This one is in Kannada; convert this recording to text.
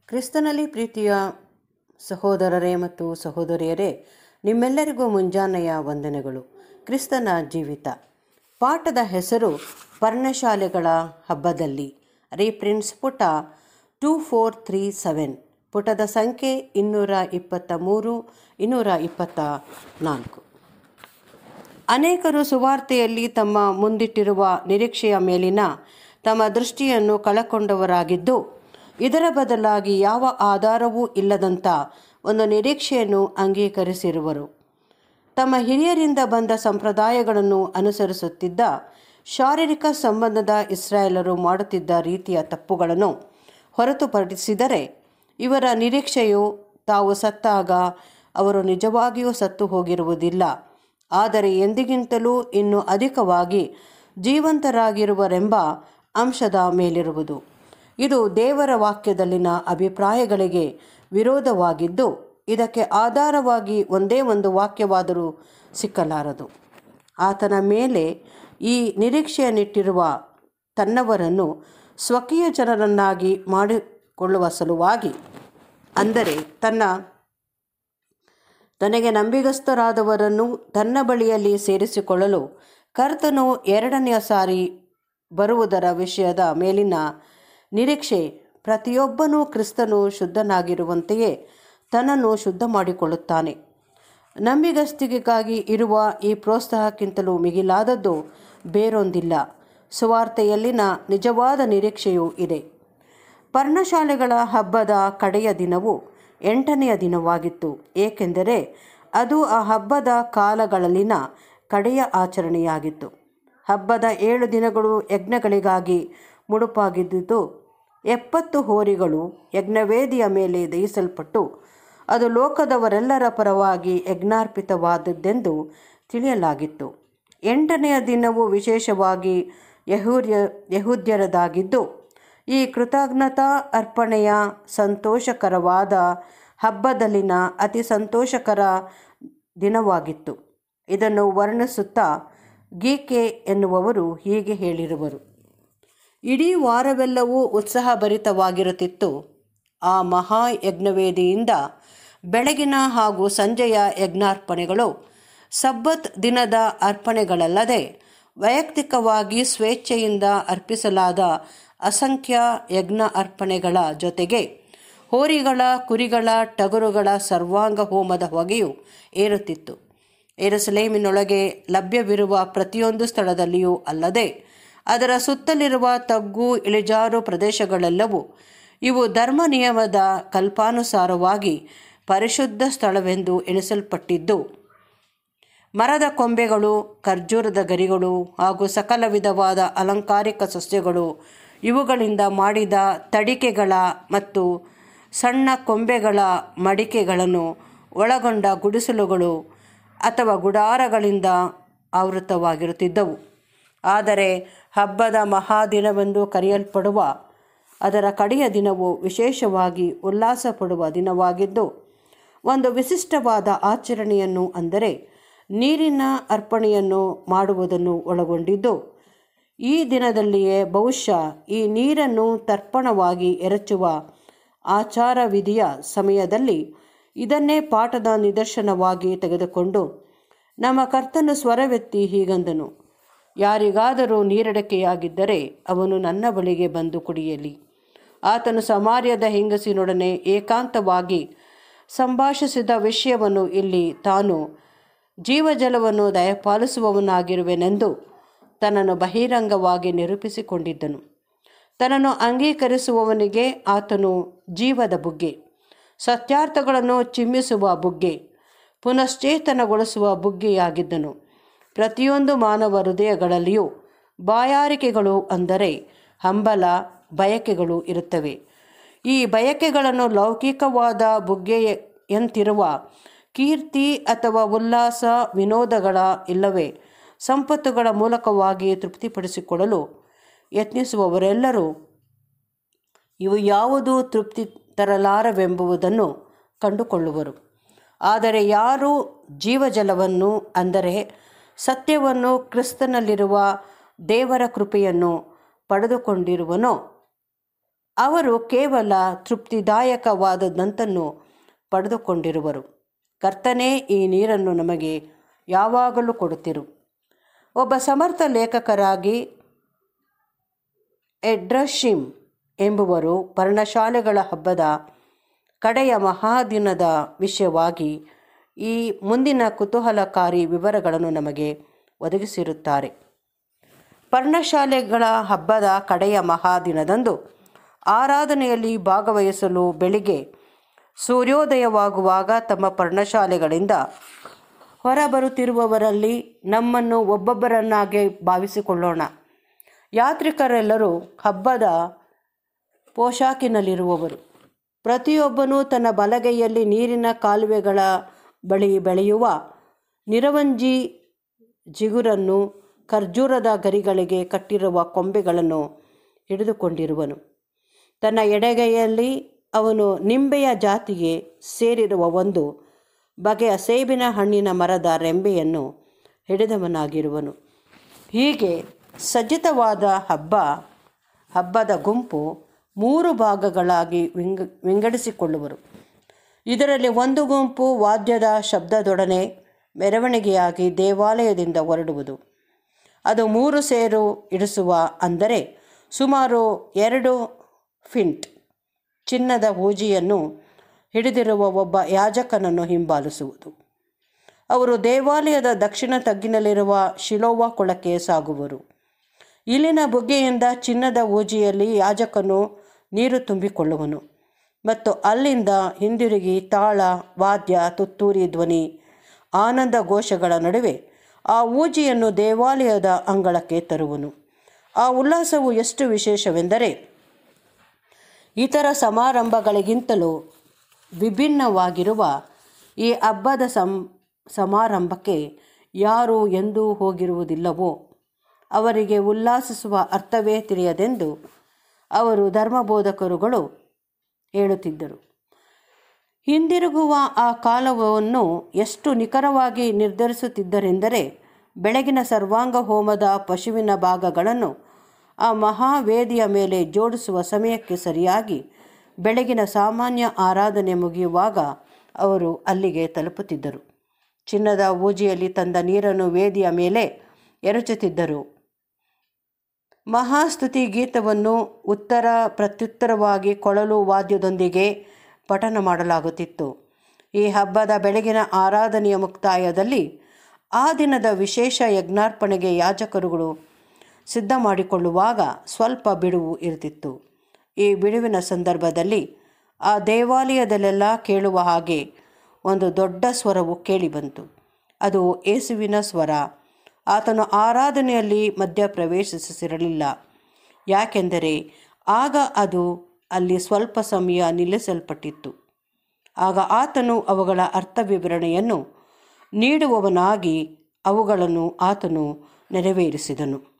ಕ್ರಿಸ್ತನಲ್ಲಿ ಪ್ರೀತಿಯ ಸಹೋದರರೇ ಮತ್ತು ಸಹೋದರಿಯರೇ ನಿಮ್ಮೆಲ್ಲರಿಗೂ ಮುಂಜಾನೆಯ ವಂದನೆಗಳು ಕ್ರಿಸ್ತನ ಜೀವಿತ ಪಾಠದ ಹೆಸರು ಪರ್ಣಶಾಲೆಗಳ ಹಬ್ಬದಲ್ಲಿ ರೀಪ್ರಿನ್ಸ್ ಪುಟ ಟೂ ಫೋರ್ ತ್ರೀ ಸೆವೆನ್ ಪುಟದ ಸಂಖ್ಯೆ ಇನ್ನೂರ ಇಪ್ಪತ್ತ ಮೂರು ಇನ್ನೂರ ಇಪ್ಪತ್ತ ನಾಲ್ಕು ಅನೇಕರು ಸುವಾರ್ತೆಯಲ್ಲಿ ತಮ್ಮ ಮುಂದಿಟ್ಟಿರುವ ನಿರೀಕ್ಷೆಯ ಮೇಲಿನ ತಮ್ಮ ದೃಷ್ಟಿಯನ್ನು ಕಳಕೊಂಡವರಾಗಿದ್ದು ಇದರ ಬದಲಾಗಿ ಯಾವ ಆಧಾರವೂ ಇಲ್ಲದಂಥ ಒಂದು ನಿರೀಕ್ಷೆಯನ್ನು ಅಂಗೀಕರಿಸಿರುವರು ತಮ್ಮ ಹಿರಿಯರಿಂದ ಬಂದ ಸಂಪ್ರದಾಯಗಳನ್ನು ಅನುಸರಿಸುತ್ತಿದ್ದ ಶಾರೀರಿಕ ಸಂಬಂಧದ ಇಸ್ರಾಯೇಲರು ಮಾಡುತ್ತಿದ್ದ ರೀತಿಯ ತಪ್ಪುಗಳನ್ನು ಹೊರತುಪಡಿಸಿದರೆ ಇವರ ನಿರೀಕ್ಷೆಯು ತಾವು ಸತ್ತಾಗ ಅವರು ನಿಜವಾಗಿಯೂ ಸತ್ತು ಹೋಗಿರುವುದಿಲ್ಲ ಆದರೆ ಎಂದಿಗಿಂತಲೂ ಇನ್ನು ಅಧಿಕವಾಗಿ ಜೀವಂತರಾಗಿರುವರೆಂಬ ಅಂಶದ ಮೇಲಿರುವುದು ಇದು ದೇವರ ವಾಕ್ಯದಲ್ಲಿನ ಅಭಿಪ್ರಾಯಗಳಿಗೆ ವಿರೋಧವಾಗಿದ್ದು ಇದಕ್ಕೆ ಆಧಾರವಾಗಿ ಒಂದೇ ಒಂದು ವಾಕ್ಯವಾದರೂ ಸಿಕ್ಕಲಾರದು ಆತನ ಮೇಲೆ ಈ ನಿರೀಕ್ಷೆಯನ್ನಿಟ್ಟಿರುವ ತನ್ನವರನ್ನು ಸ್ವಕೀಯ ಜನರನ್ನಾಗಿ ಮಾಡಿಕೊಳ್ಳುವ ಸಲುವಾಗಿ ಅಂದರೆ ತನ್ನ ತನಗೆ ನಂಬಿಗಸ್ತರಾದವರನ್ನು ತನ್ನ ಬಳಿಯಲ್ಲಿ ಸೇರಿಸಿಕೊಳ್ಳಲು ಕರ್ತನು ಎರಡನೆಯ ಸಾರಿ ಬರುವುದರ ವಿಷಯದ ಮೇಲಿನ ನಿರೀಕ್ಷೆ ಪ್ರತಿಯೊಬ್ಬನೂ ಕ್ರಿಸ್ತನು ಶುದ್ಧನಾಗಿರುವಂತೆಯೇ ತನ್ನನ್ನು ಶುದ್ಧ ಮಾಡಿಕೊಳ್ಳುತ್ತಾನೆ ನಂಬಿಗಸ್ತಿಗೆಗಾಗಿ ಇರುವ ಈ ಪ್ರೋತ್ಸಾಹಕ್ಕಿಂತಲೂ ಮಿಗಿಲಾದದ್ದು ಬೇರೊಂದಿಲ್ಲ ಸುವಾರ್ತೆಯಲ್ಲಿನ ನಿಜವಾದ ನಿರೀಕ್ಷೆಯೂ ಇದೆ ಪರ್ಣಶಾಲೆಗಳ ಹಬ್ಬದ ಕಡೆಯ ದಿನವು ಎಂಟನೆಯ ದಿನವಾಗಿತ್ತು ಏಕೆಂದರೆ ಅದು ಆ ಹಬ್ಬದ ಕಾಲಗಳಲ್ಲಿನ ಕಡೆಯ ಆಚರಣೆಯಾಗಿತ್ತು ಹಬ್ಬದ ಏಳು ದಿನಗಳು ಯಜ್ಞಗಳಿಗಾಗಿ ಮುಡುಪಾಗಿದ್ದುದು ಎಪ್ಪತ್ತು ಹೋರಿಗಳು ಯಜ್ಞವೇದಿಯ ಮೇಲೆ ದಯಿಸಲ್ಪಟ್ಟು ಅದು ಲೋಕದವರೆಲ್ಲರ ಪರವಾಗಿ ಯಜ್ಞಾರ್ಪಿತವಾದದ್ದೆಂದು ತಿಳಿಯಲಾಗಿತ್ತು ಎಂಟನೆಯ ದಿನವು ವಿಶೇಷವಾಗಿ ಯಹೂರ್ಯ ಯಹೂದ್ಯರದಾಗಿದ್ದು ಈ ಕೃತಜ್ಞತಾ ಅರ್ಪಣೆಯ ಸಂತೋಷಕರವಾದ ಹಬ್ಬದಲ್ಲಿನ ಅತಿ ಸಂತೋಷಕರ ದಿನವಾಗಿತ್ತು ಇದನ್ನು ವರ್ಣಿಸುತ್ತಾ ಗೀಕೆ ಎನ್ನುವವರು ಹೀಗೆ ಹೇಳಿರುವರು ಇಡೀ ವಾರವೆಲ್ಲವೂ ಉತ್ಸಾಹಭರಿತವಾಗಿರುತ್ತಿತ್ತು ಆ ಮಹಾ ಯಜ್ಞವೇದಿಯಿಂದ ಬೆಳಗಿನ ಹಾಗೂ ಸಂಜೆಯ ಯಜ್ಞಾರ್ಪಣೆಗಳು ಸಬ್ಬತ್ ದಿನದ ಅರ್ಪಣೆಗಳಲ್ಲದೆ ವೈಯಕ್ತಿಕವಾಗಿ ಸ್ವೇಚ್ಛೆಯಿಂದ ಅರ್ಪಿಸಲಾದ ಅಸಂಖ್ಯ ಯಜ್ಞ ಅರ್ಪಣೆಗಳ ಜೊತೆಗೆ ಹೋರಿಗಳ ಕುರಿಗಳ ಟಗರುಗಳ ಸರ್ವಾಂಗ ಹೋಮದ ಹೊಗೆಯು ಏರುತ್ತಿತ್ತು ಏರುಸಲೇಮಿನೊಳಗೆ ಲಭ್ಯವಿರುವ ಪ್ರತಿಯೊಂದು ಸ್ಥಳದಲ್ಲಿಯೂ ಅಲ್ಲದೆ ಅದರ ಸುತ್ತಲಿರುವ ತಗ್ಗು ಇಳಿಜಾರು ಪ್ರದೇಶಗಳೆಲ್ಲವೂ ಇವು ಧರ್ಮ ನಿಯಮದ ಕಲ್ಪಾನುಸಾರವಾಗಿ ಪರಿಶುದ್ಧ ಸ್ಥಳವೆಂದು ಎಣಿಸಲ್ಪಟ್ಟಿದ್ದು ಮರದ ಕೊಂಬೆಗಳು ಖರ್ಜೂರದ ಗರಿಗಳು ಹಾಗೂ ಸಕಲ ವಿಧವಾದ ಅಲಂಕಾರಿಕ ಸಸ್ಯಗಳು ಇವುಗಳಿಂದ ಮಾಡಿದ ತಡಿಕೆಗಳ ಮತ್ತು ಸಣ್ಣ ಕೊಂಬೆಗಳ ಮಡಿಕೆಗಳನ್ನು ಒಳಗೊಂಡ ಗುಡಿಸಲುಗಳು ಅಥವಾ ಗುಡಾರಗಳಿಂದ ಆವೃತವಾಗಿರುತ್ತಿದ್ದವು ಆದರೆ ಹಬ್ಬದ ಮಹಾದಿನವೆಂದು ಕರೆಯಲ್ಪಡುವ ಅದರ ಕಡೆಯ ದಿನವು ವಿಶೇಷವಾಗಿ ಉಲ್ಲಾಸ ಪಡುವ ದಿನವಾಗಿದ್ದು ಒಂದು ವಿಶಿಷ್ಟವಾದ ಆಚರಣೆಯನ್ನು ಅಂದರೆ ನೀರಿನ ಅರ್ಪಣೆಯನ್ನು ಮಾಡುವುದನ್ನು ಒಳಗೊಂಡಿದ್ದು ಈ ದಿನದಲ್ಲಿಯೇ ಬಹುಶಃ ಈ ನೀರನ್ನು ತರ್ಪಣವಾಗಿ ಎರಚುವ ಆಚಾರ ವಿಧಿಯ ಸಮಯದಲ್ಲಿ ಇದನ್ನೇ ಪಾಠದ ನಿದರ್ಶನವಾಗಿ ತೆಗೆದುಕೊಂಡು ನಮ್ಮ ಕರ್ತನು ಸ್ವರವೆತ್ತಿ ಹೀಗಂದನು ಯಾರಿಗಾದರೂ ನೀರಡಿಕೆಯಾಗಿದ್ದರೆ ಅವನು ನನ್ನ ಬಳಿಗೆ ಬಂದು ಕುಡಿಯಲಿ ಆತನು ಸಮಾರ್ಯದ ಹೆಂಗಸಿನೊಡನೆ ಏಕಾಂತವಾಗಿ ಸಂಭಾಷಿಸಿದ ವಿಷಯವನ್ನು ಇಲ್ಲಿ ತಾನು ಜೀವಜಲವನ್ನು ದಯಪಾಲಿಸುವವನಾಗಿರುವೆನೆಂದು ತನ್ನನ್ನು ಬಹಿರಂಗವಾಗಿ ನಿರೂಪಿಸಿಕೊಂಡಿದ್ದನು ತನ್ನನ್ನು ಅಂಗೀಕರಿಸುವವನಿಗೆ ಆತನು ಜೀವದ ಬುಗ್ಗೆ ಸತ್ಯಾರ್ಥಗಳನ್ನು ಚಿಮ್ಮಿಸುವ ಬುಗ್ಗೆ ಪುನಶ್ಚೇತನಗೊಳಿಸುವ ಬುಗ್ಗೆಯಾಗಿದ್ದನು ಪ್ರತಿಯೊಂದು ಮಾನವ ಹೃದಯಗಳಲ್ಲಿಯೂ ಬಾಯಾರಿಕೆಗಳು ಅಂದರೆ ಹಂಬಲ ಬಯಕೆಗಳು ಇರುತ್ತವೆ ಈ ಬಯಕೆಗಳನ್ನು ಲೌಕಿಕವಾದ ಬುಗ್ಗೆಯಂತಿರುವ ಕೀರ್ತಿ ಅಥವಾ ಉಲ್ಲಾಸ ವಿನೋದಗಳ ಇಲ್ಲವೇ ಸಂಪತ್ತುಗಳ ಮೂಲಕವಾಗಿ ತೃಪ್ತಿಪಡಿಸಿಕೊಳ್ಳಲು ಯತ್ನಿಸುವವರೆಲ್ಲರೂ ಇವು ಯಾವುದು ತೃಪ್ತಿ ತರಲಾರವೆಂಬುದನ್ನು ಕಂಡುಕೊಳ್ಳುವರು ಆದರೆ ಯಾರು ಜೀವಜಲವನ್ನು ಅಂದರೆ ಸತ್ಯವನ್ನು ಕ್ರಿಸ್ತನಲ್ಲಿರುವ ದೇವರ ಕೃಪೆಯನ್ನು ಪಡೆದುಕೊಂಡಿರುವನೋ ಅವರು ಕೇವಲ ತೃಪ್ತಿದಾಯಕವಾದದಂತನ್ನು ಪಡೆದುಕೊಂಡಿರುವರು ಕರ್ತನೇ ಈ ನೀರನ್ನು ನಮಗೆ ಯಾವಾಗಲೂ ಕೊಡುತ್ತಿರು ಒಬ್ಬ ಸಮರ್ಥ ಲೇಖಕರಾಗಿ ಎಡ್ರಶಿಮ್ ಎಂಬುವರು ಪರ್ಣಶಾಲೆಗಳ ಹಬ್ಬದ ಕಡೆಯ ಮಹಾದಿನದ ವಿಷಯವಾಗಿ ಈ ಮುಂದಿನ ಕುತೂಹಲಕಾರಿ ವಿವರಗಳನ್ನು ನಮಗೆ ಒದಗಿಸಿರುತ್ತಾರೆ ಪರ್ಣಶಾಲೆಗಳ ಹಬ್ಬದ ಕಡೆಯ ಮಹಾದಿನದಂದು ಆರಾಧನೆಯಲ್ಲಿ ಭಾಗವಹಿಸಲು ಬೆಳಿಗ್ಗೆ ಸೂರ್ಯೋದಯವಾಗುವಾಗ ತಮ್ಮ ಪರ್ಣಶಾಲೆಗಳಿಂದ ಹೊರಬರುತ್ತಿರುವವರಲ್ಲಿ ನಮ್ಮನ್ನು ಒಬ್ಬೊಬ್ಬರನ್ನಾಗಿ ಭಾವಿಸಿಕೊಳ್ಳೋಣ ಯಾತ್ರಿಕರೆಲ್ಲರೂ ಹಬ್ಬದ ಪೋಷಾಕಿನಲ್ಲಿರುವವರು ಪ್ರತಿಯೊಬ್ಬನೂ ತನ್ನ ಬಲಗೈಯಲ್ಲಿ ನೀರಿನ ಕಾಲುವೆಗಳ ಬಳಿ ಬೆಳೆಯುವ ನಿರವಂಜಿ ಜಿಗುರನ್ನು ಖರ್ಜೂರದ ಗರಿಗಳಿಗೆ ಕಟ್ಟಿರುವ ಕೊಂಬೆಗಳನ್ನು ಹಿಡಿದುಕೊಂಡಿರುವನು ತನ್ನ ಎಡಗೈಯಲ್ಲಿ ಅವನು ನಿಂಬೆಯ ಜಾತಿಗೆ ಸೇರಿರುವ ಒಂದು ಬಗೆಯ ಸೇಬಿನ ಹಣ್ಣಿನ ಮರದ ರೆಂಬೆಯನ್ನು ಹಿಡಿದವನಾಗಿರುವನು ಹೀಗೆ ಸಜ್ಜಿತವಾದ ಹಬ್ಬ ಹಬ್ಬದ ಗುಂಪು ಮೂರು ಭಾಗಗಳಾಗಿ ವಿಂಗ ವಿಂಗಡಿಸಿಕೊಳ್ಳುವರು ಇದರಲ್ಲಿ ಒಂದು ಗುಂಪು ವಾದ್ಯದ ಶಬ್ದದೊಡನೆ ಮೆರವಣಿಗೆಯಾಗಿ ದೇವಾಲಯದಿಂದ ಹೊರಡುವುದು ಅದು ಮೂರು ಸೇರು ಇಡಿಸುವ ಅಂದರೆ ಸುಮಾರು ಎರಡು ಫಿಂಟ್ ಚಿನ್ನದ ಹೂಜಿಯನ್ನು ಹಿಡಿದಿರುವ ಒಬ್ಬ ಯಾಜಕನನ್ನು ಹಿಂಬಾಲಿಸುವುದು ಅವರು ದೇವಾಲಯದ ದಕ್ಷಿಣ ತಗ್ಗಿನಲ್ಲಿರುವ ಶಿಲೋವ ಕೊಳಕ್ಕೆ ಸಾಗುವರು ಇಲ್ಲಿನ ಬುಗ್ಗೆಯಿಂದ ಚಿನ್ನದ ಊಜಿಯಲ್ಲಿ ಯಾಜಕನು ನೀರು ತುಂಬಿಕೊಳ್ಳುವನು ಮತ್ತು ಅಲ್ಲಿಂದ ಹಿಂದಿರುಗಿ ತಾಳ ವಾದ್ಯ ತುತ್ತೂರಿ ಧ್ವನಿ ಆನಂದ ಘೋಷಗಳ ನಡುವೆ ಆ ಊಜಿಯನ್ನು ದೇವಾಲಯದ ಅಂಗಳಕ್ಕೆ ತರುವನು ಆ ಉಲ್ಲಾಸವು ಎಷ್ಟು ವಿಶೇಷವೆಂದರೆ ಇತರ ಸಮಾರಂಭಗಳಿಗಿಂತಲೂ ವಿಭಿನ್ನವಾಗಿರುವ ಈ ಹಬ್ಬದ ಸಂ ಸಮಾರಂಭಕ್ಕೆ ಯಾರು ಎಂದೂ ಹೋಗಿರುವುದಿಲ್ಲವೋ ಅವರಿಗೆ ಉಲ್ಲಾಸಿಸುವ ಅರ್ಥವೇ ತಿಳಿಯದೆಂದು ಅವರು ಧರ್ಮಬೋಧಕರುಗಳು ಹೇಳುತ್ತಿದ್ದರು ಹಿಂದಿರುಗುವ ಆ ಕಾಲವನ್ನು ಎಷ್ಟು ನಿಖರವಾಗಿ ನಿರ್ಧರಿಸುತ್ತಿದ್ದರೆಂದರೆ ಬೆಳಗಿನ ಸರ್ವಾಂಗ ಹೋಮದ ಪಶುವಿನ ಭಾಗಗಳನ್ನು ಆ ಮಹಾವೇದಿಯ ಮೇಲೆ ಜೋಡಿಸುವ ಸಮಯಕ್ಕೆ ಸರಿಯಾಗಿ ಬೆಳಗಿನ ಸಾಮಾನ್ಯ ಆರಾಧನೆ ಮುಗಿಯುವಾಗ ಅವರು ಅಲ್ಲಿಗೆ ತಲುಪುತ್ತಿದ್ದರು ಚಿನ್ನದ ಊಜಿಯಲ್ಲಿ ತಂದ ನೀರನ್ನು ವೇದಿಯ ಮೇಲೆ ಎರಚುತ್ತಿದ್ದರು ಮಹಾಸ್ತುತಿ ಗೀತವನ್ನು ಉತ್ತರ ಪ್ರತ್ಯುತ್ತರವಾಗಿ ಕೊಳಲು ವಾದ್ಯದೊಂದಿಗೆ ಪಠನ ಮಾಡಲಾಗುತ್ತಿತ್ತು ಈ ಹಬ್ಬದ ಬೆಳಗಿನ ಆರಾಧನೆಯ ಮುಕ್ತಾಯದಲ್ಲಿ ಆ ದಿನದ ವಿಶೇಷ ಯಜ್ಞಾರ್ಪಣೆಗೆ ಯಾಜಕರುಗಳು ಸಿದ್ಧ ಮಾಡಿಕೊಳ್ಳುವಾಗ ಸ್ವಲ್ಪ ಬಿಡುವು ಇರುತ್ತಿತ್ತು ಈ ಬಿಡುವಿನ ಸಂದರ್ಭದಲ್ಲಿ ಆ ದೇವಾಲಯದಲ್ಲೆಲ್ಲ ಕೇಳುವ ಹಾಗೆ ಒಂದು ದೊಡ್ಡ ಸ್ವರವು ಕೇಳಿಬಂತು ಅದು ಏಸುವಿನ ಸ್ವರ ಆತನು ಆರಾಧನೆಯಲ್ಲಿ ಮಧ್ಯ ಪ್ರವೇಶಿಸಿರಲಿಲ್ಲ ಯಾಕೆಂದರೆ ಆಗ ಅದು ಅಲ್ಲಿ ಸ್ವಲ್ಪ ಸಮಯ ನಿಲ್ಲಿಸಲ್ಪಟ್ಟಿತ್ತು ಆಗ ಆತನು ಅವುಗಳ ಅರ್ಥ ವಿವರಣೆಯನ್ನು ನೀಡುವವನಾಗಿ ಅವುಗಳನ್ನು ಆತನು ನೆರವೇರಿಸಿದನು